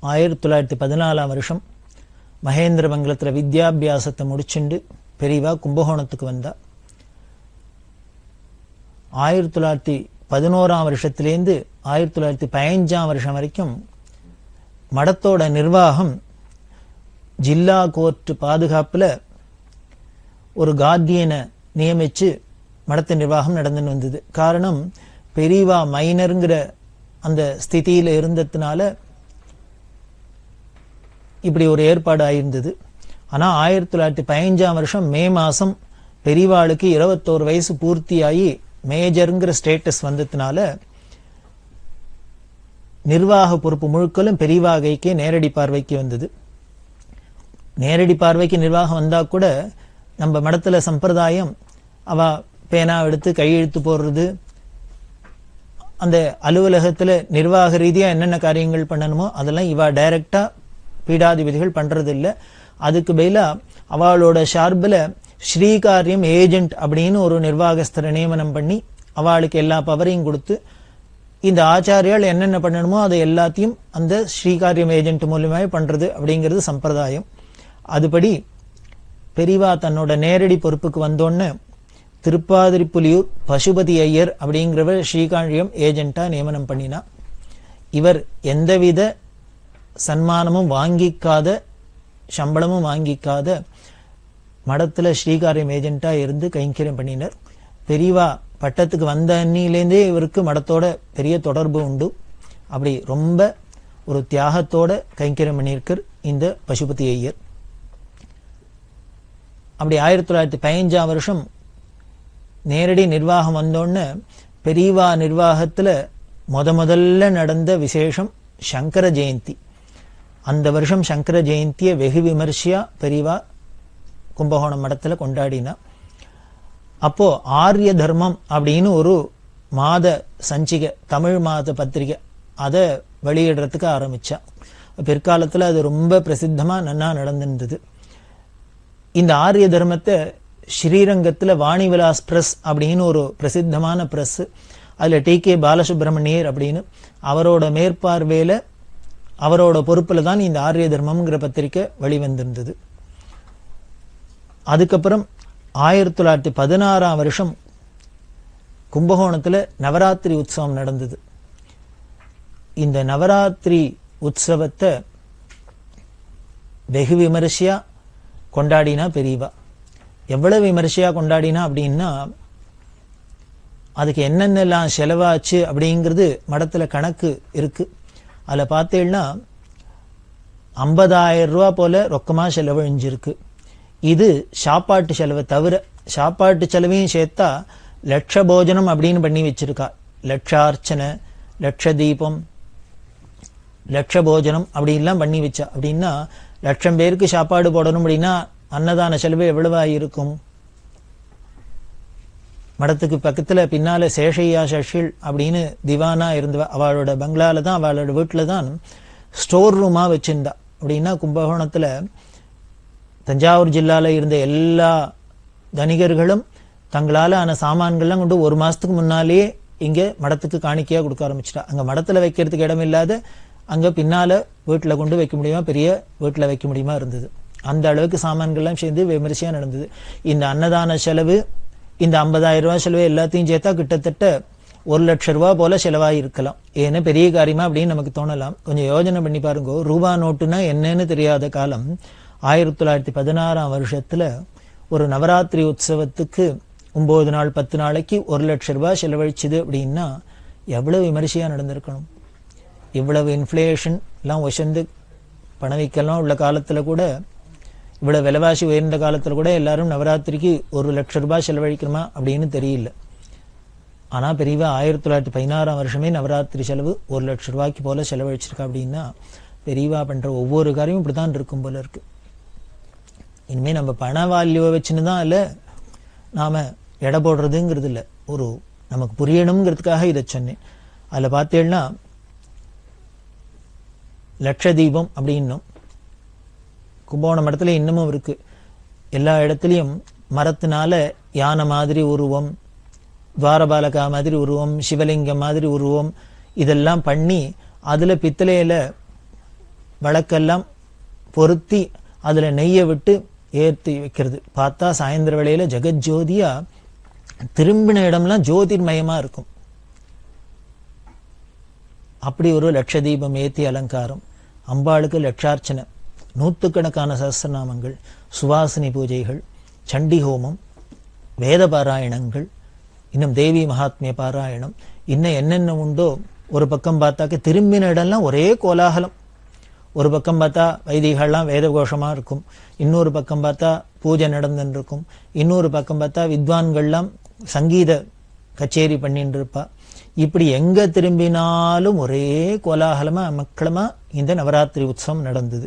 ஆயிரத்தி தொள்ளாயிரத்தி பதினாலாம் வருஷம் மகேந்திரமங்கலத்தில் வித்யாபியாசத்தை முடிச்சுண்டு பெரியவா கும்பகோணத்துக்கு வந்தா ஆயிரத்தி தொள்ளாயிரத்தி பதினோராம் வருஷத்திலேருந்து ஆயிரத்தி தொள்ளாயிரத்தி பதினஞ்சாம் வருஷம் வரைக்கும் மடத்தோட நிர்வாகம் ஜில்லா கோர்ட் பாதுகாப்புல ஒரு கார்டியனை நியமிச்சு மடத்து நிர்வாகம் நடந்துன்னு வந்தது காரணம் பெரியவா மைனருங்கிற அந்த ஸ்திதியில இருந்ததுனால இப்படி ஒரு ஏற்பாடு ஆயிருந்தது ஆனா ஆயிரத்தி தொள்ளாயிரத்தி பதினஞ்சாம் வருஷம் மே மாசம் பெரியவாளுக்கு இருபத்தோரு வயசு பூர்த்தியாகி மேஜருங்கிற ஸ்டேட்டஸ் வந்ததுனால நிர்வாக பொறுப்பு முழுக்கலும் பெரியவா கைக்கே நேரடி பார்வைக்கு வந்தது நேரடி பார்வைக்கு நிர்வாகம் வந்தா கூட நம்ம மடத்துல சம்பிரதாயம் அவ பேனா எடுத்து கையெழுத்து போடுறது அந்த அலுவலகத்துல நிர்வாக ரீதியா என்னென்ன காரியங்கள் பண்ணணுமோ அதெல்லாம் இவா டைரக்டா பீடாதிபதிகள் பண்றது இல்ல அதுக்கு பதிலா அவளோட ஷார்பில் ஸ்ரீகாரியம் ஏஜென்ட் அப்படின்னு ஒரு நிர்வாகஸ்தரை நியமனம் பண்ணி அவளுக்கு எல்லா பவரையும் கொடுத்து இந்த ஆச்சாரியால் என்னென்ன பண்ணணுமோ அதை எல்லாத்தையும் அந்த ஸ்ரீகாரியம் ஏஜென்ட் மூலியமாக பண்றது அப்படிங்கிறது சம்பிரதாயம் அதுபடி பெரியவா தன்னோட நேரடி பொறுப்புக்கு வந்தோன்னு திருப்பாதிரிப்புலியூர் பசுபதி ஐயர் அப்படிங்கிறவர் ஸ்ரீகாழியம் ஏஜென்ட்டா நியமனம் பண்ணினா இவர் எந்தவித சன்மானமும் வாங்கிக்காத சம்பளமும் வாங்கிக்காத மடத்துல ஸ்ரீகாரியம் ஏஜென்ட்டா இருந்து கைங்கரியம் பண்ணினர் பெரியவா பட்டத்துக்கு வந்த அன்னிலேருந்தே இவருக்கு மடத்தோட பெரிய தொடர்பு உண்டு அப்படி ரொம்ப ஒரு தியாகத்தோட கைங்கரியம் பண்ணியிருக்கார் இந்த பசுபதி ஐயர் அப்படி ஆயிரத்தி தொள்ளாயிரத்தி பதினஞ்சாம் வருஷம் நேரடி நிர்வாகம் வந்தோடனே பெரியவா நிர்வாகத்துல முத முதல்ல நடந்த விசேஷம் சங்கர ஜெயந்தி அந்த வருஷம் சங்கர ஜெயந்தியை வெகு விமர்சையா பெரியவா கும்பகோணம் மடத்துல கொண்டாடினா அப்போ ஆரிய தர்மம் அப்படின்னு ஒரு மாத சஞ்சிகை தமிழ் மாத பத்திரிகை அதை வெளியிடுறதுக்கு ஆரம்பிச்சா பிற்காலத்துல அது ரொம்ப பிரசித்தமா நன்னா நடந்திருந்தது இந்த ஆரிய தர்மத்தை ஸ்ரீரங்கத்துல வாணி விலாஸ் பிரஸ் அப்படின்னு ஒரு பிரசித்தமான பிரஸ் அதுல டி கே பாலசுப்ரமணியர் அப்படின்னு அவரோட மேற்பார்வையில அவரோட பொறுப்புல தான் இந்த ஆரிய தர்மம்ங்கிற பத்திரிக்கை வெளிவந்திருந்தது அதுக்கப்புறம் ஆயிரத்தி தொள்ளாயிரத்தி பதினாறாம் வருஷம் கும்பகோணத்துல நவராத்திரி உற்சவம் நடந்தது இந்த நவராத்திரி உற்சவத்தை வெகு விமரிசையா கொண்டாடினா பெரியவா எவ்வளவு விமரிசையா கொண்டாடினா அப்படின்னா அதுக்கு என்னென்னலாம் செலவாச்சு அப்படிங்கிறது மடத்துல கணக்கு இருக்கு அதில் பார்த்தீங்கன்னா ஐம்பதாயிரம் ரூபா போல ரொக்கமா செலவழிஞ்சிருக்கு இது சாப்பாட்டு செலவை தவிர சாப்பாட்டு செலவையும் சேர்த்தா லட்ச போஜனம் அப்படின்னு பண்ணி வச்சிருக்கா லட்சார்ச்சனை லட்ச தீபம் லட்ச போஜனம் அப்படின்லாம் பண்ணி வச்சா அப்படின்னா லட்சம் பேருக்கு சாப்பாடு போடணும் அப்படின்னா அன்னதான செலவு எவ்வளவா இருக்கும் மடத்துக்கு பக்கத்துல பின்னால சேஷையா சஷில் அப்படின்னு திவானா இருந்தவ அவளோட பங்களால தான் அவளோட வீட்டுல தான் ஸ்டோர் ரூமா வச்சிருந்தா அப்படின்னா கும்பகோணத்துல தஞ்சாவூர் ஜில்லால இருந்த எல்லா தனிகர்களும் தங்களால ஆன சாமான்கள்லாம் கொண்டு ஒரு மாசத்துக்கு முன்னாலேயே இங்க மடத்துக்கு காணிக்கையா கொடுக்க ஆரம்பிச்சிட்டா அங்க மடத்துல வைக்கிறதுக்கு இடம் இல்லாத அங்க பின்னால வீட்டுல கொண்டு வைக்க முடியுமா பெரிய வீட்டுல வைக்க முடியுமா இருந்தது அந்த அளவுக்கு சாமான்கள்லாம் சேர்ந்து விமரிசையா நடந்தது இந்த அன்னதான செலவு இந்த ஐம்பதாயிரம் ரூபாய் செலவு எல்லாத்தையும் சேர்த்தா கிட்டத்தட்ட ஒரு லட்சம் ரூபாய் போல செலவாகி இருக்கலாம் ஏன்னா பெரிய காரியமா அப்படின்னு நமக்கு தோணலாம் கொஞ்சம் யோஜனை பண்ணி பாருங்க ரூபா நோட்டுனா என்னன்னு தெரியாத காலம் ஆயிரத்தி தொள்ளாயிரத்தி பதினாறாம் வருஷத்துல ஒரு நவராத்திரி உற்சவத்துக்கு ஒன்பது நாள் பத்து நாளைக்கு ஒரு லட்சம் ரூபாய் செலவழிச்சுது அப்படின்னா எவ்வளவு விமரிசையா நடந்திருக்கணும் இவ்வளவு இன்ஃப்ளேஷன் எல்லாம் உசந்து பணவிக்கெல்லாம் உள்ள காலத்துல கூட இவ்வளவு விலைவாசி உயர்ந்த காலத்துல கூட எல்லாரும் நவராத்திரிக்கு ஒரு லட்சம் ரூபாய் செலவழிக்கணுமா அப்படின்னு தெரியல ஆனா பெரியவா ஆயிரத்தி தொள்ளாயிரத்தி பதினாறாம் வருஷமே நவராத்திரி செலவு ஒரு லட்சம் ரூபாய்க்கு போல செலவழிச்சிருக்கா அப்படின்னா பெரியவா பண்ற ஒவ்வொரு காரியமும் இப்படிதான் இருக்கும் போல இருக்கு இனிமே நம்ம பண வால்யூவை வச்சுன்னு தான் இல்ல நாம எடை போடுறதுங்கிறது இல்ல ஒரு நமக்கு புரியணுங்கிறதுக்காக இதை சொன்னேன் அதுல பார்த்தேன்னா லட்சதீபம் அப்படின்னும் கும்பகோணம் இடத்துல இன்னமும் இருக்கு எல்லா இடத்துலையும் மரத்தினால யானை மாதிரி உருவம் துவாரபாலகா மாதிரி உருவம் சிவலிங்கம் மாதிரி உருவம் இதெல்லாம் பண்ணி அதுல பித்தளையில விளக்கெல்லாம் பொருத்தி அதுல நெய்யை விட்டு ஏற்றி வைக்கிறது பார்த்தா சாயந்தர வேளையில ஜெகஜோதியா திரும்பின இடம்லாம் ஜோதிர்மயமா இருக்கும் அப்படி ஒரு லட்ச தீபம் ஏத்தி அலங்காரம் அம்பாளுக்கு லட்சார்ச்சனை நூற்றுக்கணக்கான சஹஸ்ரநாமங்கள் சுவாசினி பூஜைகள் சண்டி ஹோமம் வேத பாராயணங்கள் இன்னும் தேவி மகாத்மிய பாராயணம் இன்னும் என்னென்ன உண்டோ ஒரு பக்கம் பார்த்தாக்க திரும்பின இடம்லாம் ஒரே கோலாகலம் ஒரு பக்கம் பார்த்தா வைதிகள்லாம் வேத கோஷமா இருக்கும் இன்னொரு பக்கம் பார்த்தா பூஜை நடந்துன்னு இருக்கும் இன்னொரு பக்கம் பார்த்தா வித்வான்கள்லாம் சங்கீத கச்சேரி பண்ணிட்டு இருப்பா இப்படி எங்க திரும்பினாலும் ஒரே கோலாகலமா மக்களமா இந்த நவராத்திரி உற்சவம் நடந்தது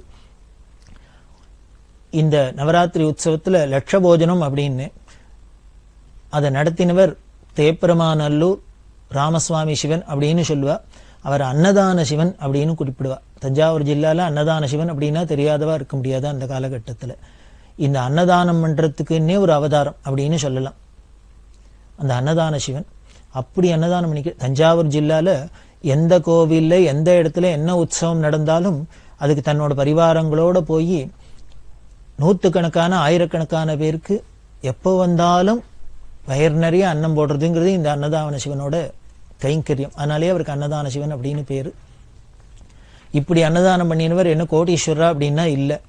இந்த நவராத்திரி உற்சவத்துல லட்ச போஜனம் அப்படின்னு அதை நடத்தினவர் தேப்பரமாநல்லூர் ராமசுவாமி சிவன் அப்படின்னு சொல்லுவா அவர் அன்னதான சிவன் அப்படின்னு குறிப்பிடுவா தஞ்சாவூர் ஜில்லால அன்னதான சிவன் அப்படின்னா தெரியாதவா இருக்க முடியாது அந்த காலகட்டத்துல இந்த அன்னதானம் பண்றதுக்குன்னே ஒரு அவதாரம் அப்படின்னு சொல்லலாம் அந்த அன்னதான சிவன் அப்படி அன்னதானம் பண்ணிக்க தஞ்சாவூர் ஜில்லால எந்த கோவில்ல எந்த இடத்துல என்ன உற்சவம் நடந்தாலும் அதுக்கு தன்னோட பரிவாரங்களோட போய் நூற்றுக்கணக்கான ஆயிரக்கணக்கான பேருக்கு எப்போ வந்தாலும் வயிறு நிறைய அன்னம் போடுறதுங்கிறது இந்த அன்னதான சிவனோட கைங்கரியம் அதனாலே அவருக்கு அன்னதான சிவன் அப்படின்னு பேரு இப்படி அன்னதானம் பண்ணினவர் என்ன கோடீஸ்வரா அப்படின்னா இல்லை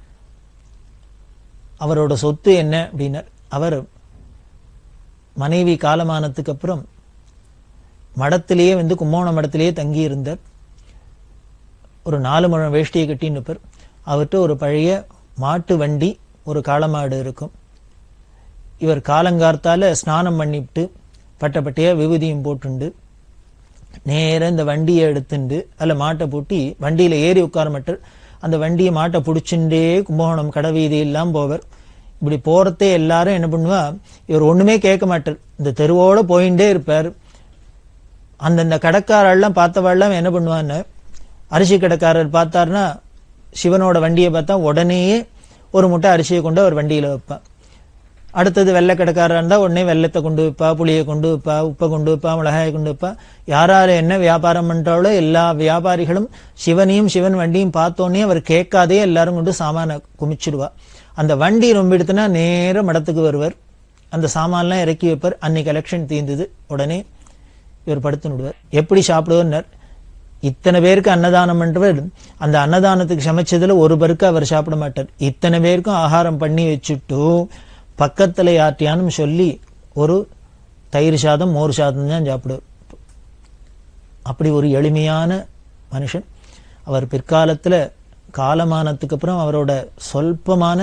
அவரோட சொத்து என்ன அப்படின்னா அவர் மனைவி காலமானதுக்கு அப்புறம் மடத்திலேயே வந்து கும்போண மடத்திலேயே தங்கி இருந்தார் ஒரு நாலு முழம் வேஷ்டியை கட்டின்னு இருப்பார் அவர்கிட்ட ஒரு பழைய மாட்டு வண்டி ஒரு காளமாடு இருக்கும் இவர் காலங்கார்த்தால ஸ்நானம் பண்ணிவிட்டு பட்டப்பட்டையா விபூதியும் போட்டுண்டு நேரா இந்த வண்டியை எடுத்துண்டு அதில் மாட்டை பூட்டி வண்டியில ஏறி உட்கார மாட்டார் அந்த வண்டியை மாட்டை பிடிச்சுட்டே கும்பகோணம் கடவீதி எல்லாம் போவர் இப்படி போறதே எல்லாரும் என்ன பண்ணுவா இவர் ஒண்ணுமே கேட்க மாட்டார் இந்த தெருவோட போயிட்டே இருப்பார் அந்தந்த கடைக்காரெல்லாம் பார்த்தவாள்லாம் என்ன பண்ணுவான்னு அரிசி கடைக்காரர் பார்த்தாருன்னா சிவனோட வண்டியை பார்த்தா உடனேயே ஒரு முட்டை அரிசியை கொண்டு அவர் வண்டியில வைப்பா அடுத்தது வெள்ளை கடைக்காரா இருந்தா உடனே வெள்ளத்தை கொண்டு வைப்பா புளியை கொண்டு வைப்பா உப்பை கொண்டு வைப்பா மிளகாயை கொண்டு வைப்பா யாரால என்ன வியாபாரம் பண்றாளோ எல்லா வியாபாரிகளும் சிவனையும் சிவன் வண்டியும் பார்த்தோன்னே அவர் கேட்காதே எல்லாரும் கொண்டு சாமான குமிச்சிடுவா அந்த வண்டி ரொம்ப எடுத்துனா நேர மடத்துக்கு வருவார் அந்த சாமான்லாம் இறக்கி வைப்பார் அன்னைக்கு எலெக்ஷன் தீர்ந்தது உடனே இவர் படுத்து விடுவார் எப்படி சாப்பிடுவார் இத்தனை பேருக்கு அன்னதானம் பண்றவர் அந்த அன்னதானத்துக்கு சமைச்சதுல ஒரு பேருக்கு அவர் சாப்பிட மாட்டார் இத்தனை பேருக்கும் ஆகாரம் பண்ணி வச்சுட்டு பக்கத்துல யார்ட்டியானும் சொல்லி ஒரு தயிர் சாதம் மோர் சாதம் தான் சாப்பிடுவார் அப்படி ஒரு எளிமையான மனுஷன் அவர் பிற்காலத்துல காலமானதுக்கு அப்புறம் அவரோட சொல்பமான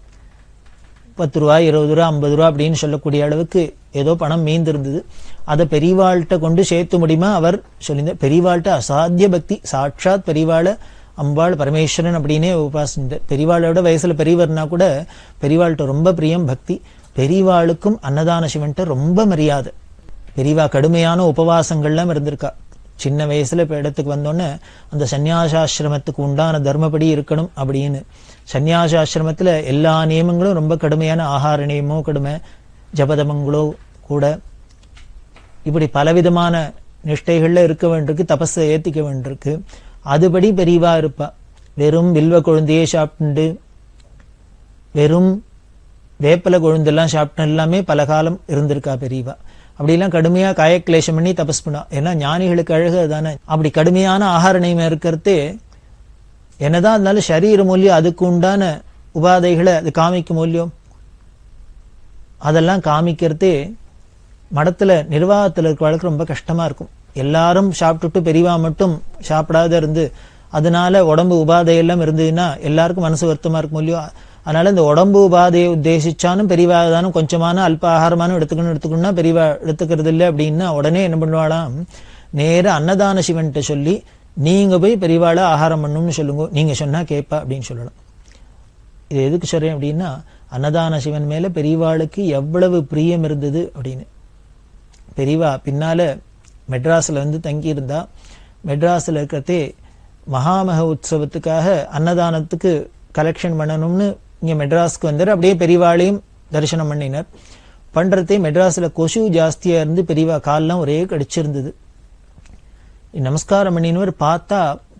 பத்து ரூபா இருபது ரூபா ஐம்பது ரூபா அப்படின்னு சொல்லக்கூடிய அளவுக்கு ஏதோ பணம் மீந்திருந்தது அதை பெரியவாள்கிட்ட கொண்டு சேர்த்து முடியுமா அவர் சொல்லியிருந்தார் பெரியவாள்கிட்ட அசாத்திய பக்தி சாட்சாத் பெரியவாளை அம்பாள் பரமேஸ்வரன் அப்படின்னே உபாசிந்தார் பெரியவாளோட வயசுல பெரியவர்னா கூட பெரியவாள்கிட்ட ரொம்ப பிரியம் பக்தி பெரியவாளுக்கும் அன்னதான சிவன்கிட்ட ரொம்ப மரியாதை பெரியவா கடுமையான உபவாசங்கள்லாம் இருந்திருக்கா சின்ன வயசுல இப்ப இடத்துக்கு வந்தோடனே அந்த சந்நியாசாசிரமத்துக்கு உண்டான தர்மப்படி இருக்கணும் அப்படின்னு சந்நியாசாசிரமத்துல எல்லா நியமங்களும் ரொம்ப கடுமையான ஆகார நியமோ கடுமை ஜபதமங்களோ கூட இப்படி பலவிதமான நிஷ்டைகள்ல இருக்க வேண்டியிருக்கு தபஸை ஏத்திக்க வேண்டியிருக்கு அதுபடி பெரியவா இருப்பா வெறும் வில்வ கொழுந்தையே சாப்பிட்டு வெறும் வேப்பல கொழுந்தெல்லாம் சாப்பிட்டு எல்லாமே பல காலம் இருந்திருக்கா பெரியவா அப்படிலாம் கடுமையா காயக்லேஷம் பண்ணி தபஸ் பண்ணா ஏன்னா ஞானிகளுக்கு அழகு அதானே அப்படி கடுமையான ஆகார நியமம் இருக்கிறதே என்னதான் இருந்தாலும் சரீர மூலியம் அதுக்கு உண்டான உபாதைகளை அது காமிக்கும் மூலியம் அதெல்லாம் காமிக்கிறதே மடத்துல நிர்வாகத்துல இருக்கிறவளுக்கு ரொம்ப கஷ்டமா இருக்கும் எல்லாரும் சாப்பிட்டுட்டு பெரியவா மட்டும் சாப்பிடாத இருந்து அதனால உடம்பு உபாதை எல்லாம் இருந்ததுன்னா எல்லாருக்கும் மனசு வருத்தமா இருக்கும் இல்லையோ அதனால இந்த உடம்பு உபாதையை உத்தேசிச்சாலும் பெரியவா தானும் கொஞ்சமான அல்ப ஆகாரமானும் எடுத்துக்கணும் எடுத்துக்கணும்னா பெரியவா எடுத்துக்கிறது இல்லை அப்படின்னா உடனே என்ன பண்ணுவாளாம் நேர அன்னதான சிவன்கிட்ட சொல்லி நீங்க போய் பெரியவாளை ஆகாரம் பண்ணணும்னு சொல்லுங்க நீங்க சொன்னா கேட்பா அப்படின்னு சொல்லலாம் இது எதுக்கு சொல்றேன் அப்படின்னா அன்னதான சிவன் மேல பெரியவாளுக்கு எவ்வளவு பிரியம் இருந்தது அப்படின்னு பெரியவா பின்னால மெட்ராஸ்ல வந்து தங்கியிருந்தா மெட்ராஸ்ல இருக்கிறதே மகாமக உற்சவத்துக்காக அன்னதானத்துக்கு கலெக்ஷன் பண்ணணும்னு இங்க மெட்ராஸ்க்கு வந்தார் அப்படியே பெரியவாளையும் தரிசனம் பண்ணினார் பண்றதே மெட்ராஸ்ல கொசு ஜாஸ்தியா இருந்து பெரியவா கால்லாம் ஒரே கடிச்சிருந்தது நமஸ்காரம் பண்ணினவர் பார்த்தா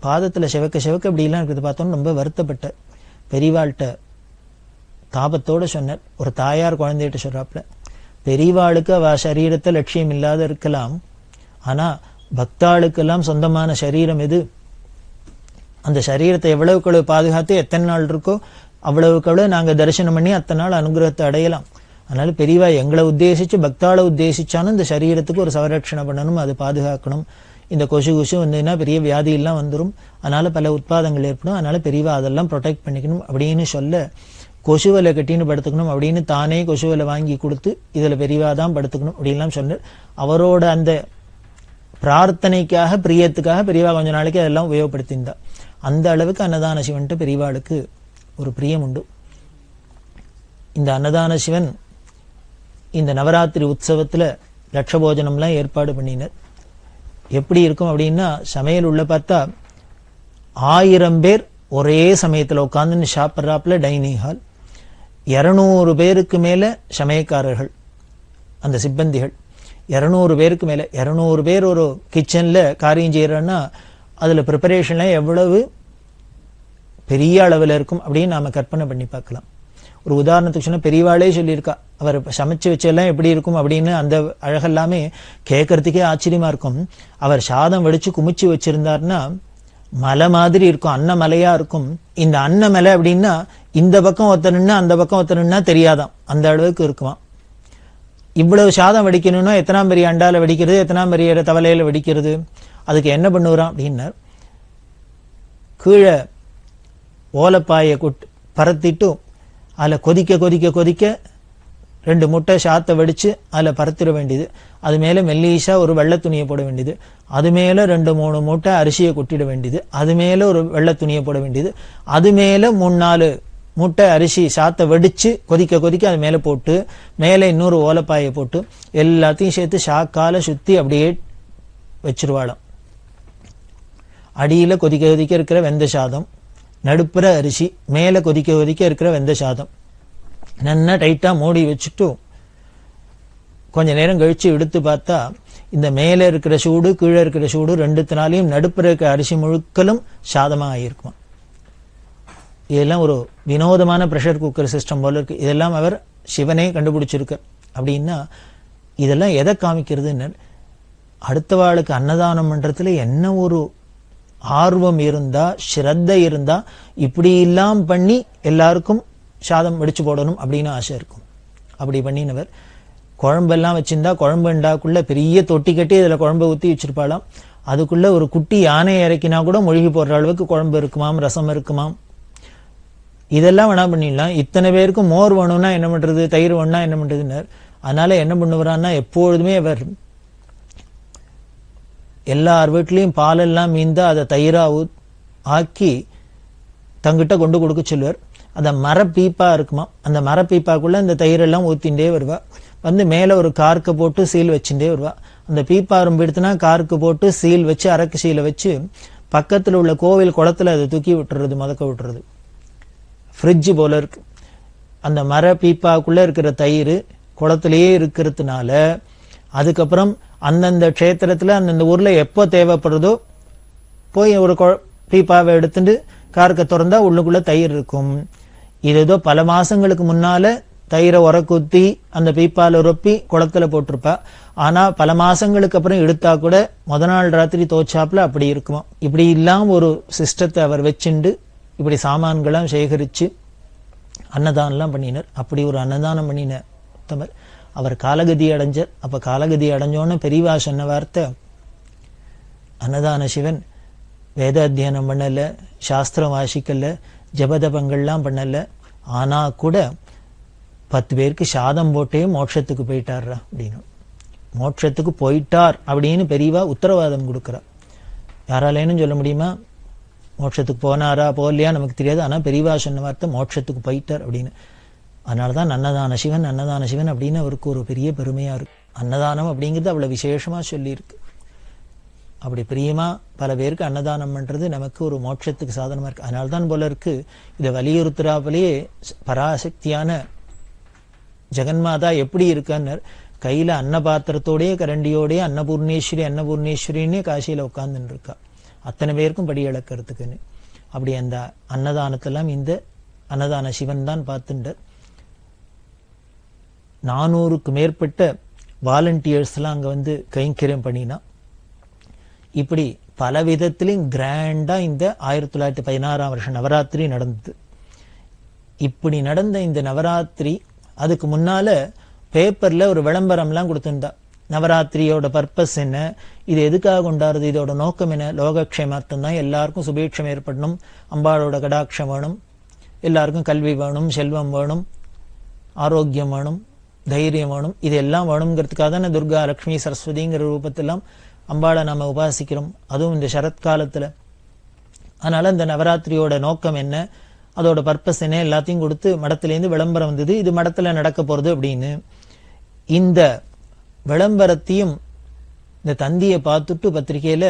பாதத்துல செவக்க செவக்க இப்படிலாம் இருக்கிறது பார்த்தோன்னு ரொம்ப வருத்தப்பட்டார் பெரியவாள்கிட்ட தாபத்தோட சொன்னார் ஒரு தாயார் குழந்தைகிட்ட சொல்றாப்புல பெரியவாளுக்கு அவ சரீரத்தை லட்சியம் இல்லாத இருக்கலாம் ஆனா பக்தாளுக்கெல்லாம் சொந்தமான சரீரம் எது அந்த சரீரத்தை எவ்வளவுக்கு எவ்வளவு பாதுகாத்து எத்தனை நாள் இருக்கோ அவ்வளவுக்கு அவ்வளவு நாங்க தரிசனம் பண்ணி அத்தனை நாள் அனுகிரகத்தை அடையலாம் அதனால பெரியவா எங்களை உத்தேசிச்சு பக்தாளை உத்தேசிச்சாலும் இந்த சரீரத்துக்கு ஒரு சவரட்சணை பண்ணணும் அது பாதுகாக்கணும் இந்த கொசு கொசு வந்ததுன்னா பெரிய வியாதி எல்லாம் வந்துடும் அதனால பல உட்பாதங்கள் ஏற்படும் அதனால பெரியவா அதெல்லாம் ப்ரொடெக்ட் பண்ணிக்கணும் அப்படின்னு சொல்ல கொசுவலை கட்டின்னு படுத்துக்கணும் அப்படின்னு தானே கொசுவலை வாங்கி கொடுத்து இதுல பெரியவா தான் படுத்துக்கணும் அப்படின்லாம் சொன்னார் அவரோட அந்த பிரார்த்தனைக்காக பிரியத்துக்காக பெரியவா கொஞ்ச நாளைக்கு அதெல்லாம் உபயோகப்படுத்தியிருந்தா அந்த அளவுக்கு அன்னதான சிவன்ட்டு பெரியவாளுக்கு ஒரு பிரியம் உண்டு இந்த அன்னதான சிவன் இந்த நவராத்திரி உற்சவத்துல லட்சபோஜனம்லாம் ஏற்பாடு பண்ணினர் எப்படி இருக்கும் அப்படின்னா சமையல் உள்ள பார்த்தா ஆயிரம் பேர் ஒரே சமயத்துல உட்காந்துன்னு சாப்பிட்றாப்புல டைனிங் ஹால் இருநூறு பேருக்கு மேல சமயக்காரர்கள் அந்த சிப்பந்திகள் இருநூறு பேருக்கு மேல இருநூறு பேர் ஒரு கிச்சன்ல காரியம் செய்யறோன்னா அதுல ப்ரிப்பரேஷன்லாம் எவ்வளவு பெரிய அளவில் இருக்கும் அப்படின்னு நாம கற்பனை பண்ணி பார்க்கலாம் ஒரு உதாரணத்துக்கு சொன்னா பெரியவாளே சொல்லியிருக்கா அவர் சமைச்சு வச்செல்லாம் எப்படி இருக்கும் அப்படின்னு அந்த அழகெல்லாமே கேட்கறதுக்கே ஆச்சரியமா இருக்கும் அவர் சாதம் வடிச்சு குமிச்சு வச்சிருந்தாருன்னா மலை மாதிரி இருக்கும் அன்ன மலையா இருக்கும் இந்த அன்ன மலை அப்படின்னா இந்த பக்கம் ஒருத்தனுன்னா அந்த பக்கம் ஒருத்தனுன்னா தெரியாதாம் அந்த அளவுக்கு இருக்குமா இவ்வளவு சாதம் வடிக்கணும்னா எத்தனாம் பெரிய அண்டால வெடிக்கிறது எத்தனாம் பெரிய தவலையில வெடிக்கிறது அதுக்கு என்ன பண்ணுறான் அப்படின்னா கீழே ஓலப்பாயை கொட் பரத்திட்டு அதில் கொதிக்க கொதிக்க கொதிக்க ரெண்டு முட்டை சாத்தை வடிச்சு அதில் பரத்திட வேண்டியது அது மேலே மெல்லீஷா ஒரு வெள்ளை துணியை போட வேண்டியது அது மேலே ரெண்டு மூணு மூட்டை அரிசியை கொட்டிட வேண்டியது அது மேலே ஒரு வெள்ளை துணியை போட வேண்டியது அது மேலே மூணு நாலு முட்டை அரிசி சாத்தை வடிச்சு கொதிக்க கொதிக்க அது மேலே போட்டு மேலே இன்னொரு ஓலப்பாயை போட்டு எல்லாத்தையும் சேர்த்து சாக்கால சுத்தி அப்படியே வச்சிருவாளாம் அடியில கொதிக்க கொதிக்க இருக்கிற வெந்த சாதம் நடுப்புற அரிசி மேலே கொதிக்க கொதிக்க இருக்கிற வெந்த சாதம் நல்லா டைட்டா மூடி வச்சுட்டு கொஞ்ச நேரம் கழிச்சு எடுத்து பார்த்தா இந்த மேலே இருக்கிற சூடு கீழே இருக்கிற சூடு ரெண்டுத்தினாலையும் நடுப்புற இருக்கிற அரிசி முழுக்கலும் சாதமா ஆகியிருக்குமா இதெல்லாம் ஒரு வினோதமான ப்ரெஷர் குக்கர் சிஸ்டம் போல இருக்கு இதெல்லாம் அவர் சிவனே கண்டுபிடிச்சிருக்கார் அப்படின்னா இதெல்லாம் எதை காமிக்கிறதுன்னு அடுத்தவாளுக்கு அன்னதானம் பண்றதுல என்ன ஒரு ஆர்வம் இருந்தா ஸ்ரத்த இருந்தா இப்படி எல்லாம் பண்ணி எல்லாருக்கும் சாதம் வடிச்சு போடணும் அப்படின்னு ஆசை இருக்கும் அப்படி பண்ணினவர் குழம்பெல்லாம் வச்சிருந்தா குழம்பு உண்டாக்குள்ள பெரிய தொட்டி கட்டி இதுல குழம்பு ஊத்தி வச்சிருப்பாளாம் அதுக்குள்ள ஒரு குட்டி யானை இறக்கினா கூட மூழ்கி போடுற அளவுக்கு குழம்பு இருக்குமாம் ரசம் இருக்குமாம் இதெல்லாம் வேணா பண்ணிடலாம் இத்தனை பேருக்கு மோர் வேணும்னா என்ன பண்றது தயிர் வேணும்னா என்ன பண்றதுன்னார் அதனால என்ன பண்ணுவாரான்னா எப்பொழுதுமே அவர் எல்லார் வீட்லயும் பாலெல்லாம் மீந்தா அதை தயிரா ஊத் ஆக்கி தங்கிட்ட கொண்டு கொடுக்க சொல்லுவார் அந்த மரப்பீப்பா இருக்குமா அந்த மரப்பீப்பாக்குள்ள இந்த தயிரெல்லாம் ஊத்திண்டே வருவா வந்து மேல ஒரு கார்க்கு போட்டு சீல் வச்சுட்டே வருவா அந்த பீப்பா ரொம்ப எடுத்துனா கார்க்கு போட்டு சீல் வச்சு அரக்கு சீலை வச்சு பக்கத்துல உள்ள கோவில் குளத்துல அதை தூக்கி விட்டுறது முதக்க விட்டுறது ஃப்ரிட்ஜ் போல இருக்கு அந்த மர பீப்பாக்குள்ள இருக்கிற தயிர் குளத்திலேயே இருக்கிறதுனால அதுக்கப்புறம் அந்தந்த க்ஷேத்திரத்துல அந்தந்த ஊர்ல எப்போ தேவைப்படுறதோ போய் ஒரு கொ- பீப்பாவை எடுத்துட்டு கார்க்க திறந்தா உள்ளுக்குள்ள தயிர் இருக்கும் இது ஏதோ பல மாசங்களுக்கு முன்னால தயிரை உரக்குத்தி அந்த பீப்பால ரொப்பி குளத்துல போட்டிருப்பா ஆனா பல மாசங்களுக்கு அப்புறம் எடுத்தா கூட முத நாள் ராத்திரி தோச்சாப்புல அப்படி இருக்குமா இப்படி இல்லாம ஒரு சிஸ்டத்தை அவர் வச்சுண்டு இப்படி சாமான்களாம் சேகரிச்சு அன்னதானம்லாம் பண்ணினார் அப்படி ஒரு அன்னதானம் பண்ணின உத்தமர் அவர் காலகதி அடைஞ்சார் அப்ப காலகதி அடைஞ்சோன்னு பெரியவா சொன்ன வார்த்தை அன்னதான சிவன் வேத அத்தியனம் பண்ணல சாஸ்திரம் வாசிக்கல ஜபதபங்கள்லாம் பண்ணல ஆனா கூட பத்து பேருக்கு சாதம் போட்டே மோட்சத்துக்கு போயிட்டாரா அப்படின்னு மோட்சத்துக்கு போயிட்டார் அப்படின்னு பெரியவா உத்தரவாதம் கொடுக்குறா யாராலேனும் சொல்ல முடியுமா மோட்சத்துக்கு போனாரா போகலையா நமக்கு தெரியாது ஆனா பெரியவா சொன்ன வார்த்தை மோட்சத்துக்கு போயிட்டார் அப்படின்னு அதனாலதான் அன்னதான சிவன் அன்னதான சிவன் அப்படின்னு அவருக்கு ஒரு பெரிய பெருமையா இருக்கு அன்னதானம் அப்படிங்கிறது அவ்வளவு விசேஷமா சொல்லியிருக்கு அப்படி பிரியமா பல பேருக்கு அன்னதானம் பண்றது நமக்கு ஒரு மோட்சத்துக்கு சாதனமா இருக்கு அதனால்தான் போல இருக்கு இதை வலியுறுத்துறாப்புலயே பராசக்தியான ஜெகன்மாதா எப்படி இருக்கான்னு கையில அன்ன பாத்திரத்தோடயே கரண்டியோடயே அன்னபூர்ணேஸ்வரி அன்னபூர்ணேஸ்வரின்னே காசியில உட்கார்ந்துன்னு இருக்கா அத்தனை பேருக்கும் படி இழக்கிறதுக்குன்னு அப்படி அந்த அன்னதானத்தெல்லாம் இந்த அன்னதான சிவன் தான் பார்த்துட்டார் நானூறுக்கு மேற்பட்ட வாலண்டியர்ஸ்லாம் அங்கே வந்து கைங்கரியம் பண்ணினா இப்படி பல விதத்திலையும் கிராண்டா இந்த ஆயிரத்தி தொள்ளாயிரத்தி பதினாறாம் வருஷம் நவராத்திரி நடந்தது இப்படி நடந்த இந்த நவராத்திரி அதுக்கு முன்னால பேப்பர்ல ஒரு விளம்பரம்லாம் கொடுத்திருந்தா நவராத்திரியோட பர்பஸ் என்ன இது எதுக்காக கொண்டாடுறது இதோட நோக்கம் என்ன லோகக்ஷேமார்த்தம் தான் எல்லாருக்கும் சுபீட்சம் ஏற்படணும் அம்பாளோட கடாட்சம் வேணும் எல்லாருக்கும் கல்வி வேணும் செல்வம் வேணும் ஆரோக்கியம் வேணும் தைரியம் வேணும் இது எல்லாம் வேணுங்கிறதுக்காக தானே துர்கா லக்ஷ்மி சரஸ்வதிங்கிற ரூபத்தெல்லாம் அம்பாளை நாம உபாசிக்கிறோம் அதுவும் இந்த சரத்காலத்துல அதனால இந்த நவராத்திரியோட நோக்கம் என்ன அதோட பர்பஸ் என்ன எல்லாத்தையும் கொடுத்து மடத்திலேருந்து விளம்பரம் வந்தது இது மடத்துல நடக்க போறது அப்படின்னு இந்த விளம்பரத்தையும் இந்த தந்தியை பார்த்துட்டு பத்திரிகையில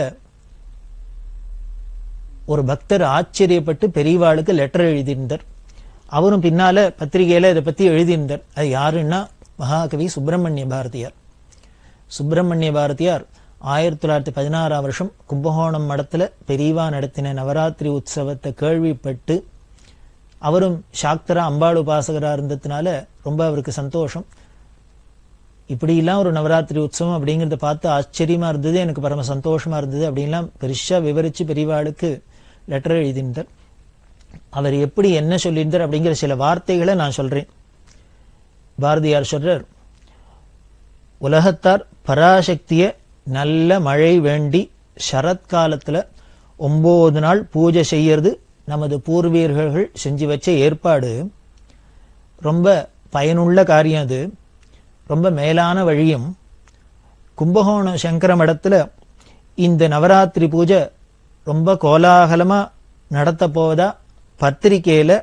ஒரு பக்தர் ஆச்சரியப்பட்டு பெரியவாளுக்கு லெட்டர் எழுதியிருந்தார் அவரும் பின்னால பத்திரிகையில இதை பத்தி எழுதியிருந்தார் அது யாருன்னா மகாகவி சுப்பிரமணிய பாரதியார் சுப்பிரமணிய பாரதியார் ஆயிரத்தி தொள்ளாயிரத்தி பதினாறாம் வருஷம் கும்பகோணம் மடத்துல பெரியவா நடத்தின நவராத்திரி உற்சவத்தை கேள்விப்பட்டு அவரும் சாக்தரா அம்பாள் உபாசகரா இருந்ததுனால ரொம்ப அவருக்கு சந்தோஷம் இப்படிலாம் ஒரு நவராத்திரி உற்சவம் அப்படிங்கறத பார்த்து ஆச்சரியமா இருந்தது எனக்கு பரம சந்தோஷமா இருந்தது அப்படின்லாம் பெருசா விவரிச்சு பெரியவாளுக்கு லெட்டர் எழுதியிருந்தார் அவர் எப்படி என்ன சொல்லியிருந்தார் அப்படிங்கிற சில வார்த்தைகளை நான் சொல்றேன் பாரதியார் சொல்றார் உலகத்தார் பராசக்திய நல்ல மழை வேண்டி சரத்காலத்துல ஒன்பது நாள் பூஜை செய்யறது நமது பூர்வீகர்கள் செஞ்சு வச்ச ஏற்பாடு ரொம்ப பயனுள்ள காரியம் அது ரொம்ப மேலான வழியும் கும்பகோணம் சங்கர மடத்துல இந்த நவராத்திரி பூஜை ரொம்ப கோலாகலமா நடத்த போவதா பத்திரிக்கையில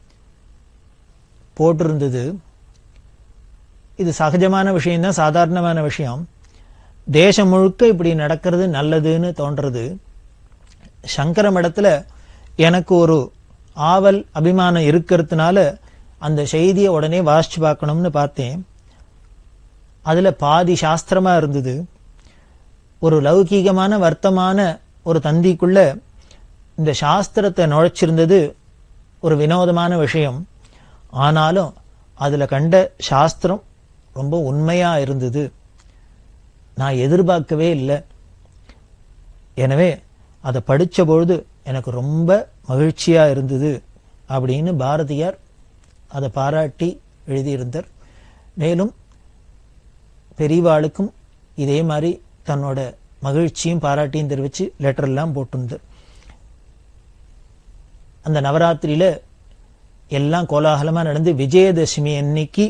போட்டிருந்தது இது சகஜமான விஷயம்தான் சாதாரணமான விஷயம் தேசம் முழுக்க இப்படி நடக்கிறது நல்லதுன்னு தோன்றது சங்கர மடத்துல எனக்கு ஒரு ஆவல் அபிமானம் இருக்கிறதுனால அந்த செய்தியை உடனே வாசிச்சு பார்க்கணும்னு பார்த்தேன் அதுல பாதி சாஸ்திரமா இருந்தது ஒரு லௌகீகமான வர்த்தமான ஒரு தந்திக்குள்ள இந்த சாஸ்திரத்தை நுழைச்சிருந்தது ஒரு வினோதமான விஷயம் ஆனாலும் அதுல கண்ட சாஸ்திரம் ரொம்ப உண்மையா இருந்தது நான் எதிர்பார்க்கவே இல்லை எனவே அதை படிச்ச பொழுது எனக்கு ரொம்ப மகிழ்ச்சியா இருந்தது அப்படின்னு பாரதியார் அதை பாராட்டி எழுதியிருந்தார் மேலும் பெரியவாளுக்கும் இதே மாதிரி தன்னோட மகிழ்ச்சியும் பாராட்டியும் தெரிவிச்சு லெட்டர் எல்லாம் போட்டிருந்தார் அந்த நவராத்திரியில எல்லாம் கோலாகலமா நடந்து விஜயதசமி அன்னைக்கு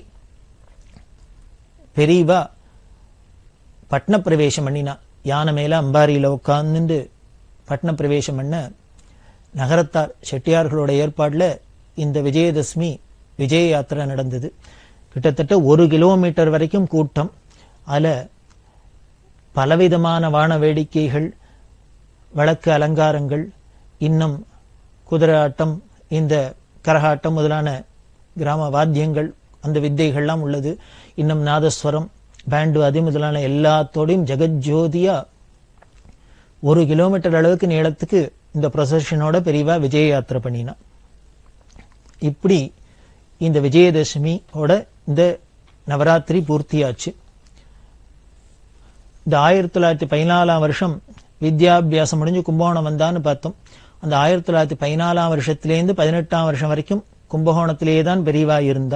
பெரியவா பட்ன பிரவேசம் பண்ணினா யானை மேல அம்பாரியில உட்கார்ந்துட்டு பட்ன பிரவேசம் பண்ண நகரத்தார் செட்டியார்களோட ஏற்பாடுல இந்த விஜயதசமி விஜய யாத்திரை நடந்தது கிட்டத்தட்ட ஒரு கிலோமீட்டர் வரைக்கும் கூட்டம் அதுல பலவிதமான வான வேடிக்கைகள் வழக்கு அலங்காரங்கள் இன்னும் குதிரை ஆட்டம் இந்த கரகாட்டம் முதலான கிராம வாத்தியங்கள் அந்த வித்தைகள்லாம் உள்ளது இன்னும் நாதஸ்வரம் பேண்டு அது முதலான எல்லாத்தோடையும் ஜெகஜோதியா ஒரு கிலோமீட்டர் அளவுக்கு நீளத்துக்கு இந்த ப்ரொசஷனோட பெரியவா விஜய யாத்திரை பண்ணினா இப்படி இந்த விஜயதசமியோட இந்த நவராத்திரி பூர்த்தியாச்சு இந்த ஆயிரத்தி தொள்ளாயிரத்தி பதினாலாம் வருஷம் வித்யாபியாசம் முடிஞ்சு கும்பகோணம் வந்தான்னு பார்த்தோம் அந்த ஆயிரத்தி தொள்ளாயிரத்தி பதினாலாம் வருஷத்திலேருந்து பதினெட்டாம் வருஷம் வரைக்கும் கும்பகோணத்திலேயே தான் பெரியவா இருந்தா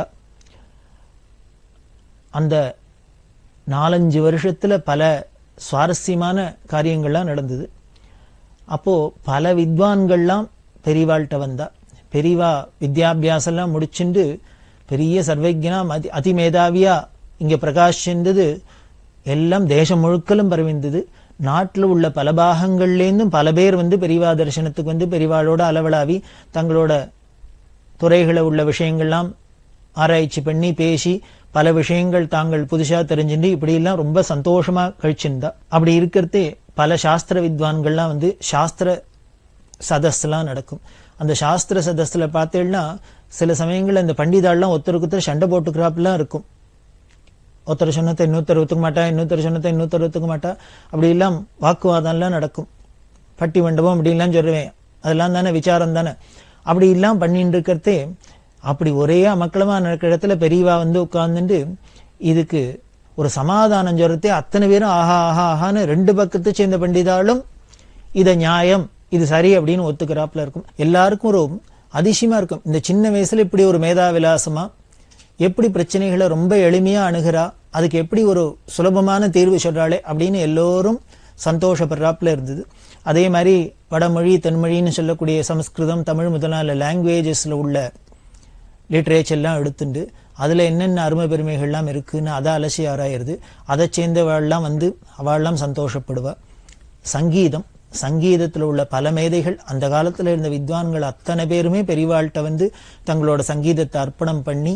அந்த நாலஞ்சு வருஷத்துல பல சுவாரஸ்யமான காரியங்கள்லாம் நடந்தது அப்போ பல வித்வான்கள்லாம் பெரியவாள்கிட்ட வந்தா பெரியவா வித்யாபியாசம்லாம் முடிச்சுண்டு பெரிய சர்வஜனா அதி அதிமேதாவியா இங்க பிரகாஷிந்தது எல்லாம் தேசம் முழுக்கலும் பரவிந்தது நாட்டில் உள்ள பல பாகங்கள்லேருந்தும் பல பேர் வந்து பெரியவா தரிசனத்துக்கு வந்து பெரியவாளோட அளவலாவி தங்களோட துறைகளை உள்ள விஷயங்கள்லாம் ஆராய்ச்சி பண்ணி பேசி பல விஷயங்கள் தாங்கள் புதுசா தெரிஞ்சுட்டு இப்படி எல்லாம் ரொம்ப சந்தோஷமா கழிச்சிருந்தா அப்படி இருக்கிறதே பல சாஸ்திர வித்வான்கள்லாம் வந்து சாஸ்திர சதஸ்லாம் நடக்கும் அந்த சாஸ்திர சதஸ்ல பார்த்தீங்கன்னா சில சமயங்கள்ல இந்த பண்டிதாள்லாம் ஒருத்தருக்கு ஒருத்தர் சண்டை போட்டுக்கிறாப்புலாம் இருக்கும் ஒருத்தர் சொன்னதை இன்னொருத்தர் ஒத்துக்க மாட்டா இன்னொருத்தர் சொன்னதை இன்னொருத்தர் ஒத்துக்க மாட்டா அப்படி எல்லாம் வாக்குவாதம்லாம் நடக்கும் பட்டி மண்டபம் அப்படின்லாம் சொல்லுவேன் அதெல்லாம் தானே விசாரம் தானே அப்படி எல்லாம் பண்ணிட்டு இருக்கிறதே அப்படி ஒரே அமக்களமா நடக்கிற இடத்துல பெரியவா வந்து உட்கார்ந்துட்டு இதுக்கு ஒரு சமாதானம் சொல்றதே அத்தனை பேரும் ஆஹா ஆஹா ஆஹான்னு ரெண்டு பக்கத்தை சேர்ந்த பண்டிதாலும் இத நியாயம் இது சரி அப்படின்னு ஒத்துக்கிறாப்புல இருக்கும் எல்லாருக்கும் ஒரு அதிசயமா இருக்கும் இந்த சின்ன வயசுல இப்படி ஒரு மேதா விலாசமா எப்படி பிரச்சனைகளை ரொம்ப எளிமையா அணுகிறா அதுக்கு எப்படி ஒரு சுலபமான தீர்வு சொல்றாளே அப்படின்னு எல்லோரும் சந்தோஷப்படுறாப்புல இருந்தது அதே மாதிரி வடமொழி தென்மொழின்னு சொல்லக்கூடிய சமஸ்கிருதம் தமிழ் முதலான லாங்குவேஜஸ்ல உள்ள லிட்ரேச்சர்லாம் எடுத்துண்டு அதுல என்னென்ன அருமை பெருமைகள்லாம் இருக்குன்னு அதை அலசி ஆராயிருது அதை சேர்ந்தவாள்லாம் வந்து அவள்லாம் சந்தோஷப்படுவா சங்கீதம் சங்கீதத்தில் உள்ள பல மேதைகள் அந்த காலத்துல இருந்த வித்வான்கள் அத்தனை பேருமே பெரியவாள்கிட்ட வந்து தங்களோட சங்கீதத்தை அர்ப்பணம் பண்ணி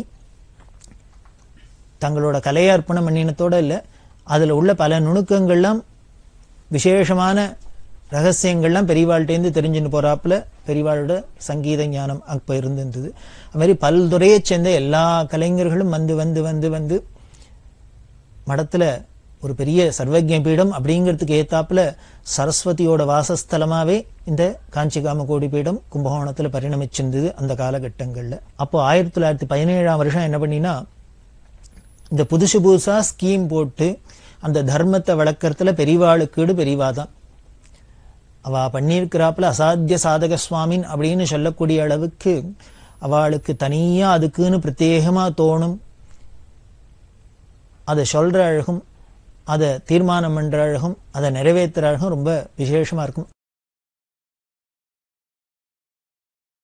தங்களோட கலையை அர்ப்பணம் பண்ணினத்தோட இல்லை அதுல உள்ள பல நுணுக்கங்கள்லாம் விசேஷமான ரகசியங்கள்லாம் பெரியவாள்கிட்டேருந்து தெரிஞ்சுன்னு போறாப்புல பெரியவாளோட சங்கீத ஞானம் அப்ப இருந்திருந்தது அது மாதிரி பல்துறையை சேர்ந்த எல்லா கலைஞர்களும் வந்து வந்து வந்து வந்து மடத்துல ஒரு பெரிய சர்வஜ பீடம் அப்படிங்கிறதுக்கு ஏத்தாப்புல சரஸ்வதியோட வாசஸ்தலமாவே இந்த காஞ்சி காமகோடி பீடம் கும்பகோணத்துல பரிணமிச்சிருந்தது அந்த காலகட்டங்கள்ல அப்போ ஆயிரத்தி தொள்ளாயிரத்தி பதினேழாம் வருஷம் என்ன பண்ணினா இந்த புதுசு புதுசா ஸ்கீம் போட்டு அந்த தர்மத்தை வளர்க்கறதுல பெரியவாளுக்கீடு பெரியவாதான் அவ பண்ணியிருக்கிறாப்புல அசாத்திய சாதக சுவாமின் அப்படின்னு சொல்லக்கூடிய அளவுக்கு அவளுக்கு தனியா அதுக்குன்னு பிரத்யேகமா தோணும் அதை சொல்ற அழகும் அதை தீர்மானம் பண்ற அழகும் அதை நிறைவேற்றுற அழகும் ரொம்ப விசேஷமா இருக்கும்